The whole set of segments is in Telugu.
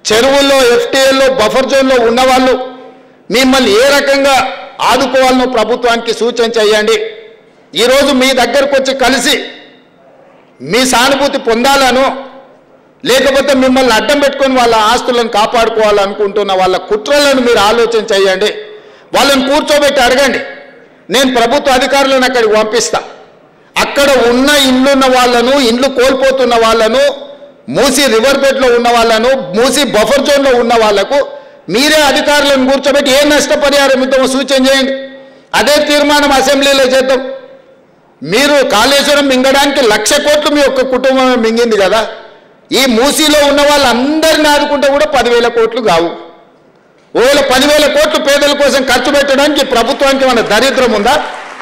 చెరువుల్లో ఎఫ్టీఎల్లో బఫర్ జోన్లో ఉన్నవాళ్ళు మిమ్మల్ని ఏ రకంగా ఆదుకోవాలనో ప్రభుత్వానికి సూచన చేయండి ఈరోజు మీ దగ్గరకు వచ్చి కలిసి మీ సానుభూతి పొందాలను లేకపోతే మిమ్మల్ని అడ్డం పెట్టుకొని వాళ్ళ ఆస్తులను కాపాడుకోవాలనుకుంటున్న వాళ్ళ కుట్రలను మీరు ఆలోచన చేయండి వాళ్ళని కూర్చోబెట్టి అడగండి నేను ప్రభుత్వ అధికారులను అక్కడికి పంపిస్తా అక్కడ ఉన్న ఇండ్లున్న వాళ్ళను ఇండ్లు కోల్పోతున్న వాళ్ళను మూసి రివర్ బెడ్లో ఉన్న వాళ్ళను మూసి బఫర్ జోన్లో ఉన్న వాళ్లకు మీరే అధికారులను కూర్చోబెట్టి ఏ నష్టపరిహారం ఇద్దామో సూచన చేయండి అదే తీర్మానం అసెంబ్లీలో చేద్దాం మీరు కాళేశ్వరం మింగడానికి లక్ష కోట్లు మీ ఒక్క కుటుంబం మింగింది కదా ఈ మూసీలో ఉన్న వాళ్ళందరిని ఆదుకుంటే కూడా పదివేల కోట్లు కావు ఒకవేళ పదివేల కోట్లు పేదల కోసం ఖర్చు పెట్టడానికి ప్రభుత్వానికి మన దరిద్రం ఉందా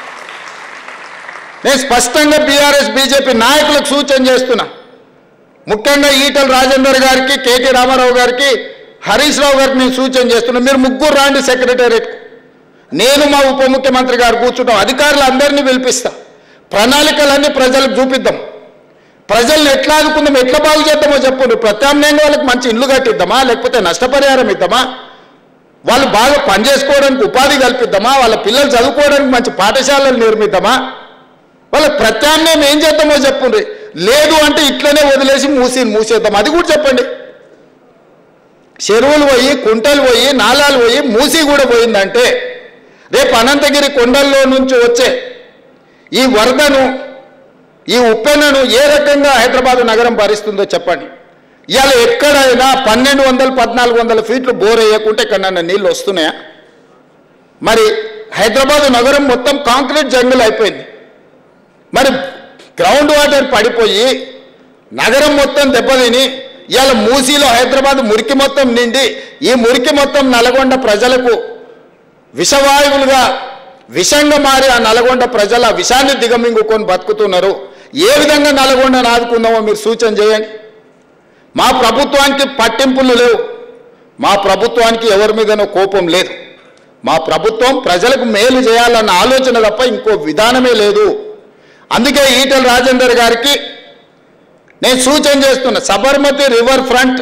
నేను స్పష్టంగా బీఆర్ఎస్ బీజేపీ నాయకులకు సూచన చేస్తున్నా ముఖ్యంగా ఈటల రాజేందర్ గారికి కేటీ రామారావు గారికి హరీష్ రావు గారికి నేను సూచన చేస్తున్నా మీరు ముగ్గురు రాండి సెక్రటేరియట్ నేను మా ఉప ముఖ్యమంత్రి గారు కూర్చుంటాం అధికారులు అందరినీ పిలిపిస్తా ప్రణాళికలన్నీ ప్రజలకు చూపిద్దాం ప్రజల్ని ఎట్లా ఆదుకుందాం ఎట్లా బాగు చేద్దామో చెప్పండి ప్రత్యామ్నాయంగా వాళ్ళకి మంచి ఇల్లు కట్టిద్దామా లేకపోతే నష్టపరిహారం ఇద్దామా వాళ్ళు బాగా పనిచేసుకోవడానికి ఉపాధి కల్పిద్దామా వాళ్ళ పిల్లలు చదువుకోవడానికి మంచి పాఠశాలలు నిర్మిద్దామా వాళ్ళకి ప్రత్యామ్నాయం ఏం చేద్దామో చెప్పండి లేదు అంటే ఇట్లనే వదిలేసి మూసి మూసేద్దాం అది కూడా చెప్పండి చెరువులు పోయి కుంటలు పోయి నాలాలు పోయి మూసి కూడా పోయిందంటే రేపు అనంతగిరి కొండల్లో నుంచి వచ్చే ఈ వరదను ఈ ఉప్పెనను ఏ రకంగా హైదరాబాద్ నగరం భరిస్తుందో చెప్పండి ఇవాళ ఎక్కడైనా పన్నెండు వందలు పద్నాలుగు వందల ఫీట్లు బోర్ వేయకుంటే ఎక్కడన్నా నీళ్ళు వస్తున్నాయా మరి హైదరాబాద్ నగరం మొత్తం కాంక్రీట్ జంగుల్ అయిపోయింది మరి గ్రౌండ్ వాటర్ పడిపోయి నగరం మొత్తం దెబ్బతిని ఇవాళ మూసీలో హైదరాబాద్ మురికి మొత్తం నిండి ఈ మురికి మొత్తం నల్గొండ ప్రజలకు విషవాయువులుగా విషంగా మారి ఆ నల్గొండ ప్రజల విషాన్ని దిగమింగుకొని బతుకుతున్నారు ఏ విధంగా నల్గొండను ఆదుకుందామో మీరు సూచన చేయండి మా ప్రభుత్వానికి పట్టింపులు లేవు మా ప్రభుత్వానికి ఎవరి మీదనో కోపం లేదు మా ప్రభుత్వం ప్రజలకు మేలు చేయాలన్న ఆలోచన తప్ప ఇంకో విధానమే లేదు అందుకే ఈటల రాజేందర్ గారికి నేను సూచన చేస్తున్నా సబర్మతి రివర్ ఫ్రంట్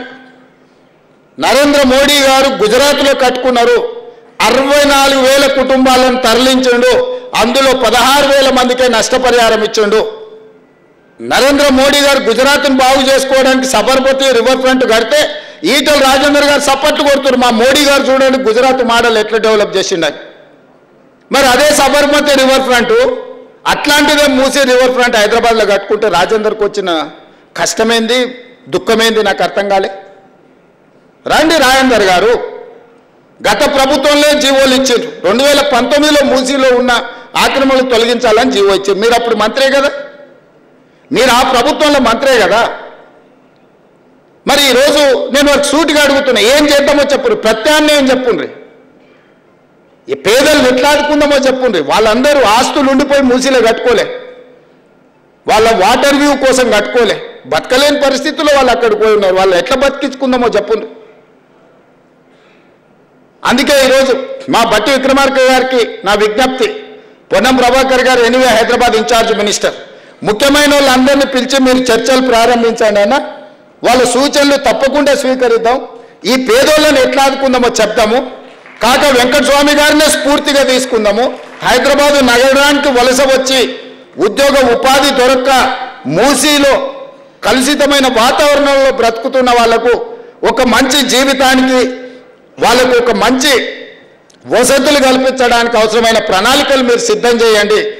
నరేంద్ర మోడీ గారు గుజరాత్లో కట్టుకున్నారు అరవై నాలుగు వేల కుటుంబాలను తరలించిండు అందులో పదహారు వేల మందికే నష్టపరిహారం ఇచ్చిండు నరేంద్ర మోడీ గారు గుజరాత్ను బాగు చేసుకోవడానికి సబర్మతి రివర్ ఫ్రంట్ కడితే ఈటల రాజేందర్ గారు సపోర్ట్ కొడుతున్నారు మా మోడీ గారు చూడండి గుజరాత్ మోడల్ ఎట్లా డెవలప్ చేసిండని మరి అదే సబర్మతి రివర్ ఫ్రంట్ అట్లాంటిదే మూసీ రివర్ ఫ్రంట్ హైదరాబాద్లో కట్టుకుంటే రాజేందర్కి వచ్చిన కష్టమేంది దుఃఖమేంది నాకు అర్థం కాలే రండి రాజేందర్ గారు గత ప్రభుత్వంలో జీవోలు ఇచ్చారు రెండు వేల పంతొమ్మిదిలో మూసీలో ఉన్న ఆక్రమణలు తొలగించాలని జీవో ఇచ్చారు మీరు అప్పుడు మంత్రే కదా మీరు ఆ ప్రభుత్వంలో మంత్రే కదా మరి ఈరోజు నేను ఒక సూటిగా అడుగుతున్నా ఏం చేద్దామో చెప్పుండ్రి ప్రత్యామ్నాయం చెప్పుండ్రి ఈ పేదలను ఎట్లా ఆదుకుందామో చెప్పుండ్రి వాళ్ళందరూ ఆస్తులు ఉండిపోయి మూసీలో కట్టుకోలే వాళ్ళ వాటర్ వ్యూ కోసం కట్టుకోలే బతకలేని పరిస్థితుల్లో వాళ్ళు అక్కడికి పోయి ఉన్నారు వాళ్ళు ఎట్లా బతికించుకుందామో చెప్పుండ్రి అందుకే ఈరోజు మా బట్టి విక్రమార్క గారికి నా విజ్ఞప్తి పొన్నం ప్రభాకర్ గారు ఎనివే హైదరాబాద్ ఇన్ఛార్జ్ మినిస్టర్ ముఖ్యమైన వాళ్ళందరినీ పిలిచి మీరు చర్చలు ప్రారంభించండి అన్న వాళ్ళ సూచనలు తప్పకుండా స్వీకరిద్దాం ఈ పేదోళ్ళని ఎట్లా ఆదుకుందామో చెప్తాము కాక వెంకటస్వామి గారినే స్ఫూర్తిగా తీసుకుందాము హైదరాబాద్ నగరానికి వలస వచ్చి ఉద్యోగ ఉపాధి దొరక్క మూసీలో కలుషితమైన వాతావరణంలో బ్రతుకుతున్న వాళ్లకు ఒక మంచి జీవితానికి వాళ్ళకు ఒక మంచి వసతులు కల్పించడానికి అవసరమైన ప్రణాళికలు మీరు సిద్ధం చేయండి